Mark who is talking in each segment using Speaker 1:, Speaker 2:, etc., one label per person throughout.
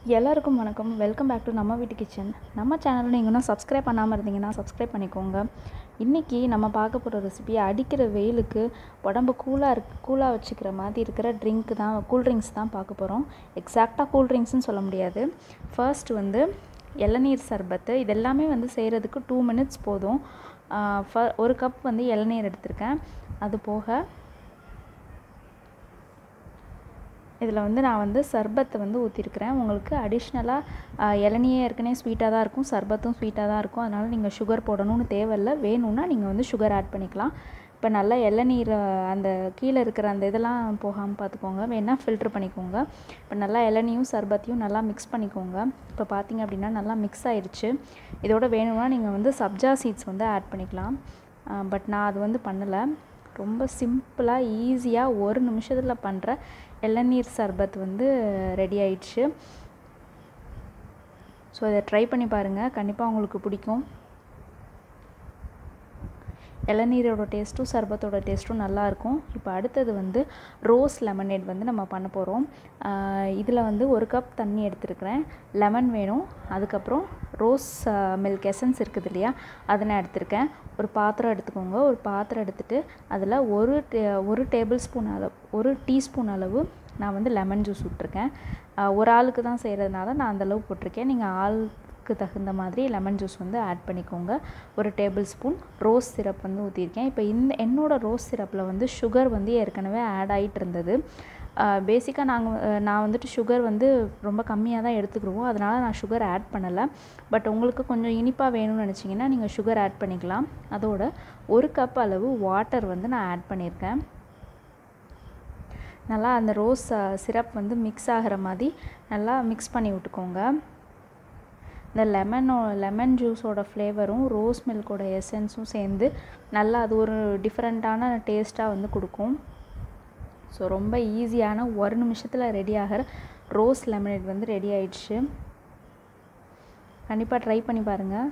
Speaker 1: எல்லாருக்கும் வணக்கம் welcome back to நம்ம வீட்டு கிச்சன் நம்ம சேனல் நீங்கள் இன்னும் சப்ஸ்கிரைப் பண்ணாமல் இருந்தீங்கன்னா சப்ஸ்கிரைப் பண்ணிக்கோங்க இன்றைக்கி நம்ம பார்க்க போகிற ரெசிபி அடிக்கிற வெயிலுக்கு உடம்பு கூலாக இருக்கு கூலாக வச்சுக்கிற மாதிரி இருக்கிற ட்ரிங்க் தான் கூல் ட்ரிங்க்ஸ் தான் பார்க்க போகிறோம் எக்ஸாக்டாக கூல் ட்ரிங்க்ஸ்னு சொல்ல முடியாது ஃபர்ஸ்ட் வந்து இளநீர் சர்பத்து இது எல்லாமே வந்து செய்கிறதுக்கு டூ மினிட்ஸ் போதும் ஆஹ் ஃப ஒரு கப் வந்து இளநீர் எடுத்திருக்கேன் அது போக இதில் வந்து நான் வந்து சர்பத்தை வந்து ஊற்றிருக்கிறேன் உங்களுக்கு அடிஷ்னலாக இளநியே ஏற்கனவே ஸ்வீட்டாக தான் இருக்கும் சர்பத்தும் ஸ்வீட்டாக தான் இருக்கும் அதனால் நீங்கள் சுகர் போடணும்னு தேவையில்ல வேணும்னா நீங்கள் வந்து சுகர் ஆட் பண்ணிக்கலாம் இப்போ நல்லா இளநீர் அந்த கீழே இருக்கிற அந்த இதெல்லாம் போகாமல் பார்த்துக்கோங்க வேணால் ஃபில்ட்ரு பண்ணிக்கோங்க இப்போ நல்லா இளநியும் சர்பத்தையும் நல்லா மிக்ஸ் பண்ணிக்கோங்க இப்போ பார்த்தீங்க அப்படின்னா நல்லா மிக்ஸ் ஆயிடுச்சு இதோட வேணும்னா நீங்கள் வந்து சப்ஜா சீட்ஸ் வந்து ஆட் பண்ணிக்கலாம் பட் நான் அது வந்து பண்ணலை ரொம்ப சிம்பிளாக ஈஸியாக ஒரு நிமிஷத்தில் பண்ணுற இளநீர் சர்பத் வந்து ரெடி ஆயிடுச்சு ஸோ இதை ட்ரை பண்ணி பாருங்கள் கண்டிப்பாக உங்களுக்கு பிடிக்கும் இளநீரோட டேஸ்ட்டும் சர்பத்தோட டேஸ்ட்டும் நல்லாயிருக்கும் இப்போ அடுத்தது வந்து ரோஸ் லெமனேட் வந்து நம்ம பண்ண போகிறோம் இதில் வந்து ஒரு கப் தண்ணி எடுத்துருக்கிறேன் லெமன் வேணும் அதுக்கப்புறம் ரோஸ் மில்க் எசன்ஸ் இருக்குது இல்லையா அதை நான் எடுத்திருக்கேன் ஒரு பாத்திரம் எடுத்துக்கோங்க ஒரு பாத்திரம் எடுத்துகிட்டு அதில் ஒரு டே ஒரு டேபிள் ஸ்பூன் அளவு ஒரு டீஸ்பூன் அளவு நான் வந்து லெமன் ஜூஸ் விட்ருக்கேன் ஒரு ஆளுக்கு தான் செய்கிறதுனால நான் அந்தளவு போட்டிருக்கேன் நீங்கள் ஆளுக்கு தகுந்த மாதிரி லெமன் ஜூஸ் வந்து ஆட் பண்ணிக்கோங்க ஒரு டேபிள் ஸ்பூன் ரோஸ் சிரப் வந்து ஊற்றிருக்கேன் இப்போ இந்த என்னோடய ரோஸ் சிரப்பில் வந்து சுகர் வந்து ஏற்கனவே ஆட் ஆகிட்டு இருந்தது பேசிக்காக நாங்கள் நான் வந்துட்டு சுகர் வந்து ரொம்ப கம்மியாக தான் எடுத்துக்கிடுவோம் அதனால் நான் சுகர் ஆட் பண்ணலை பட் உங்களுக்கு கொஞ்சம் இனிப்பாக வேணும்னு நினச்சிங்கன்னா நீங்கள் சுகர் ஆட் பண்ணிக்கலாம் அதோட ஒரு கப் அளவு வாட்டர் வந்து நான் ஆட் பண்ணியிருக்கேன் நல்லா அந்த ரோஸ் சிரப் வந்து மிக்ஸ் ஆகிற மாதிரி நல்லா மிக்ஸ் பண்ணி விட்டுக்கோங்க இந்த லெமனோ லெமன் ஜூஸோட ஃப்ளேவரும் ரோஸ் மில்கோட எசன்ஸும் சேர்ந்து நல்லா அது ஒரு டிஃப்ரெண்ட்டான டேஸ்ட்டாக வந்து கொடுக்கும் ஸோ ரொம்ப ஈஸியான ஒரு நிமிஷத்தில் ரெடி ஆகிற ரோஸ் லெமனேட் வந்து ரெடி ஆயிடுச்சு கண்டிப்பாக ட்ரை பண்ணி பாருங்கள்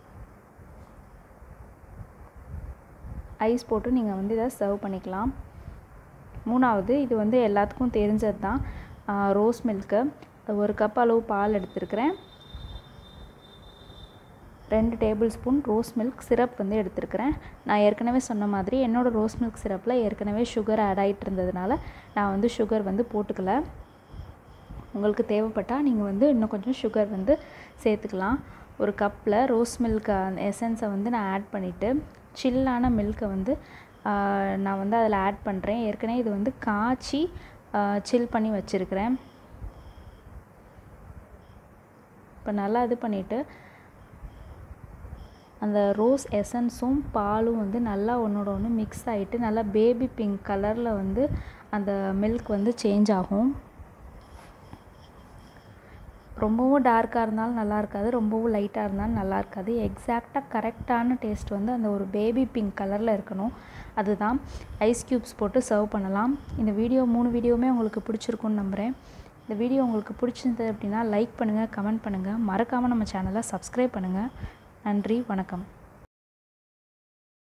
Speaker 1: ஐஸ் போட்டு நீங்கள் வந்து இதை சர்வ் பண்ணிக்கலாம் மூணாவது இது வந்து எல்லாத்துக்கும் தெரிஞ்சது தான் ரோஸ் மில்க்கு ஒரு கப் அளவு பால் எடுத்துருக்கிறேன் ரெண்டு tablespoon rose milk syrup வந்து எடுத்துருக்கிறேன் நான் ஏற்கனவே சொன்ன மாதிரி என்னோடய ரோஸ் மில்க் சிரப்பில் ஏற்கனவே சுகர் ஆட் ஆகிட்டு இருந்ததுனால நான் வந்து சுகர் வந்து போட்டுக்கல உங்களுக்கு தேவைப்பட்டால் நீங்கள் வந்து இன்னும் கொஞ்சம் சுகர் வந்து சேர்த்துக்கலாம் ஒரு கப்பில் ரோஸ் மில்க் எசன்ஸை வந்து நான் ஆட் பண்ணிவிட்டு சில்லான மில்கை வந்து நான் வந்து அதில் ஆட் பண்ணுறேன் ஏற்கனவே இது வந்து காய்ச்சி சில் பண்ணி வச்சுருக்கிறேன் இப்போ நல்லா இது பண்ணிவிட்டு அந்த ரோஸ் எசன்ஸும் பாலும் வந்து நல்லா ஒன்றோட ஒன்று மிக்ஸ் ஆகிட்டு நல்லா பேபி பிங்க் கலரில் வந்து அந்த மில்க் வந்து சேஞ்ச் ஆகும் ரொம்பவும் டார்க்காக இருந்தாலும் நல்லா இருக்காது ரொம்பவும் லைட்டாக இருந்தாலும் நல்லா இருக்காது எக்ஸாக்டாக கரெக்டான டேஸ்ட் வந்து அந்த ஒரு பேபி பிங்க் கலரில் இருக்கணும் அதுதான் ஐஸ் க்யூப்ஸ் போட்டு சர்வ் பண்ணலாம் இந்த வீடியோ மூணு வீடியோவுமே உங்களுக்கு பிடிச்சிருக்குன்னு நம்புகிறேன் இந்த வீடியோ உங்களுக்கு பிடிச்சிருந்தது அப்படின்னா லைக் பண்ணுங்கள் கமெண்ட் பண்ணுங்கள் மறக்காமல் நம்ம சேனலை சப்ஸ்கிரைப் பண்ணுங்கள் நன்றி வணக்கம்